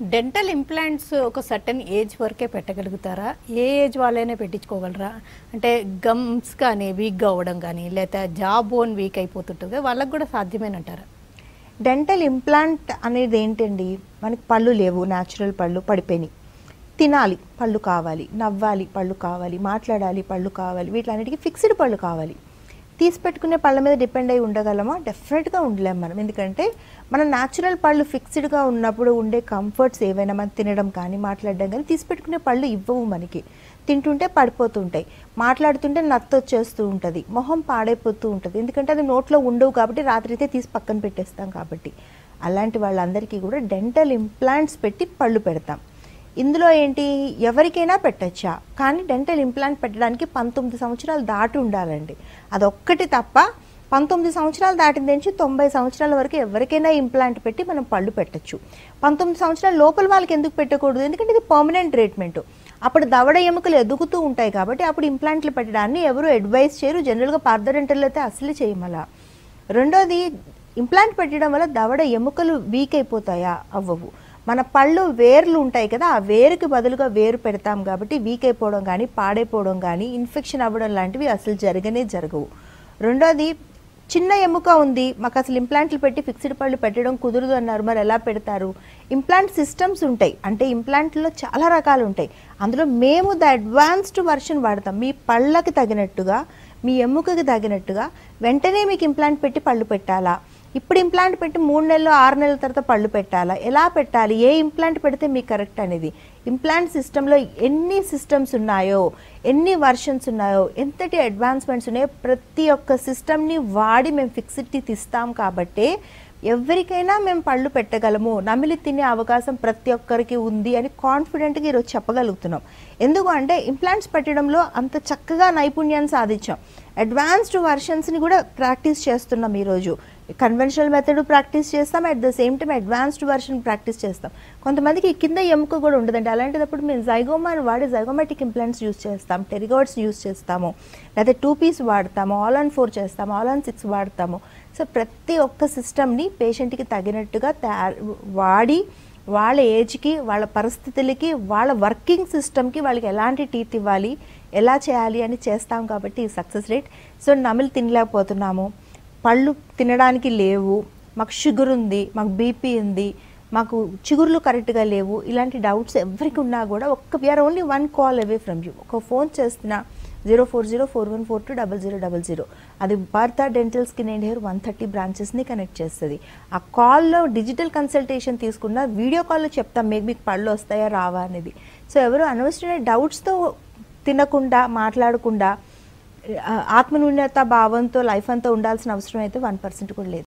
dental implants ఒక certain age వరకే పెట్టగలుగుతారా ఏ ఏజ్ వాళ్ళైనా పెట్టించుకోగలరా అంటే గమ్స్ కానీ వీక్గా అవ్వడం కానీ లేదా జా బోన్ వీక్ అయిపోతుంటుంది వాళ్ళకి కూడా సాధ్యమేనంటారా డెంటల్ ఇంప్లాంట్ అనేది ఏంటండి మనకి పళ్ళు లేవు న్యాచురల్ పళ్ళు పడిపోయినాయి తినాలి పళ్ళు కావాలి నవ్వాలి పళ్ళు కావాలి మాట్లాడాలి పళ్ళు కావాలి వీటిలన్నిటికీ ఫిక్స్డ్ పళ్ళు కావాలి తీసి పెట్టుకునే పళ్ళ మీద డిపెండ్ అయి ఉండగలమా డెఫినెట్గా ఉండలేం మనం ఎందుకంటే మన న్యాచురల్ పళ్ళు ఫిక్స్డ్గా ఉన్నప్పుడు ఉండే కంఫర్ట్స్ ఏవైనా మనం తినడం కానీ మాట్లాడడం కానీ తీసి పెట్టుకునే పళ్ళు ఇవ్వవు మనకి తింటుంటే పడిపోతుంటాయి మాట్లాడుతుంటే నత్త వచ్చేస్తూ ఉంటుంది మొహం పాడైపోతూ ఉంటుంది ఎందుకంటే అది నోట్లో ఉండవు కాబట్టి రాత్రి అయితే తీసి పక్కన పెట్టేస్తాం కాబట్టి అలాంటి వాళ్ళందరికీ కూడా డెంటల్ ఇంప్లాంట్స్ పెట్టి పళ్ళు పెడతాం ఇందులో ఏంటి ఎవరికైనా పెట్టచ్చా కానీ డెంటల్ ఇంప్లాంట్ పెట్టడానికి పంతొమ్మిది సంవత్సరాలు దాటి ఉండాలండి అదొక్కటి తప్ప పంతొమ్మిది సంవత్సరాలు దాటిన నుంచి తొంభై సంవత్సరాల వరకు ఎవరికైనా ఇంప్లాంట్ పెట్టి మనం పళ్ళు పెట్టచ్చు పంతొమ్మిది సంవత్సరాల లోపల వాళ్ళకి ఎందుకు పెట్టకూడదు ఎందుకంటే ఇది పర్మనెంట్ ట్రీట్మెంట్ అప్పుడు దవడ ఎముకలు ఎదుగుతూ ఉంటాయి కాబట్టి అప్పుడు ఇంప్లాంట్లు పెట్టడాన్ని ఎవరు అడ్వైస్ చేయరు జనరల్గా పార్థడెంటల్ అయితే అసలు చేయమలా రెండోది ఇంప్లాంట్ పెట్టడం వల్ల దవడ ఎముకలు వీక్ అయిపోతాయా అవ్వవు మన పళ్ళు వేర్లు ఉంటాయి కదా ఆ వేరుకి బదులుగా వేరు పెడతాం కాబట్టి వీక్ అయిపోవడం కానీ పాడైపోవడం కానీ ఇన్ఫెక్షన్ అవ్వడం లాంటివి అసలు జరగనే జరగవు రెండోది చిన్న ఎముక ఉంది మాకు అసలు ఇంప్లాంట్లు పెట్టి ఫిక్స్డ్ పళ్ళు పెట్టడం కుదరదు అన్నారు మరి ఎలా పెడతారు ఇంప్లాంట్ సిస్టమ్స్ ఉంటాయి అంటే ఇంప్లాంట్లో చాలా రకాలు ఉంటాయి అందులో మేము ద అడ్వాన్స్డ్ వర్షన్ వాడతాం మీ పళ్ళకి తగినట్టుగా మీ ఎముకకి తగినట్టుగా వెంటనే మీకు ఇంప్లాంట్ పెట్టి పళ్ళు పెట్టాలా ఇప్పుడు ఇంప్లాంట్ పెట్టి మూడు నెలలు ఆరు నెలల తర్వాత పళ్ళు పెట్టాలా ఎలా పెట్టాలి ఏ ఇంప్లాంట్ పెడితే మీకు కరెక్ట్ అనేది ఇంప్లాంట్ సిస్టంలో ఎన్ని సిస్టమ్స్ ఉన్నాయో ఎన్ని వర్షన్స్ ఉన్నాయో ఎంతటి అడ్వాన్స్మెంట్స్ ఉన్నాయో ప్రతి ఒక్క సిస్టమ్ని వాడి మేము ఫిక్సిటీ తీస్తాం కాబట్టి ఎవరికైనా మేము పళ్ళు పెట్టగలము నమిలి తినే అవకాశం ప్రతి ఒక్కరికి ఉంది అని కాన్ఫిడెంట్గా ఈరోజు చెప్పగలుగుతున్నాం ఎందుకు అంటే ఇంప్లాంట్స్ పెట్టడంలో అంత చక్కగా నైపుణ్యాన్ని సాధించాం అడ్వాన్స్డ్ వర్షన్స్ని కూడా ప్రాక్టీస్ చేస్తున్నాం ఈరోజు కన్వెన్షనల్ మెథడ్ ప్రాక్టీస్ చేస్తాం at the same time advanced version practice చేస్తాం కొంతమందికి ఈ కింద ఎముక కూడా ఉండదండి అలాంటిదప్పుడు మేము జైగోమాని వాడి జైగోమాటిక్ ఇంప్లాంట్స్ యూస్ చేస్తాం టెరిగాడ్స్ యూస్ చేస్తాము లేదా టూ పీస్ వాడతాము ఆల్ ఆన్ ఫోర్ చేస్తాము ఆల్ ఆన్ సిక్స్ వాడతాము సో ప్రతి ఒక్క సిస్టమ్ని పేషెంట్కి తగినట్టుగా తయారు వాడి వాళ్ళ ఏజ్కి వాళ్ళ పరిస్థితులకి వాళ్ళ వర్కింగ్ సిస్టమ్కి వాళ్ళకి ఎలాంటి టీత్ ఇవ్వాలి ఎలా చేయాలి అని చేస్తాం కాబట్టి సక్సెస్ రేట్ సో నమిలి తినలేకపోతున్నాము పళ్ళు తినడానికి లేవు మాకు షుగర్ ఉంది మాకు బీపీ ఉంది మాకు చిగుర్లు కరెక్ట్గా లేవు ఇలాంటి డౌట్స్ ఎవరికి ఉన్నా కూడా ఒక్క we're only one call away from you ఒక ఫోన్ చేస్తున్నా zero four zero four one four two double zero double zero అది Bharat dental skin and hair one thirty బ్రాంచెస్ని కనెక్ట్ చేస్తుంది ఆ కాల్లో డిజిటల్ కన్సల్టేషన్ తీసుకున్న వీడియో కాల్లో చెప్తాం మీకు మీకు పళ్ళు వస్తాయా రావా అనేది సో ఎవరు అనవసరమైన డౌట్స్తో తినకుండా మాట్లాడకుండా ఆ, ఆత్మన్యూన్యత భావంతో లైఫ్ అంతా ఉండాల్సిన అవసరం అయితే వన్ పర్సెంట్ కూడా లేదు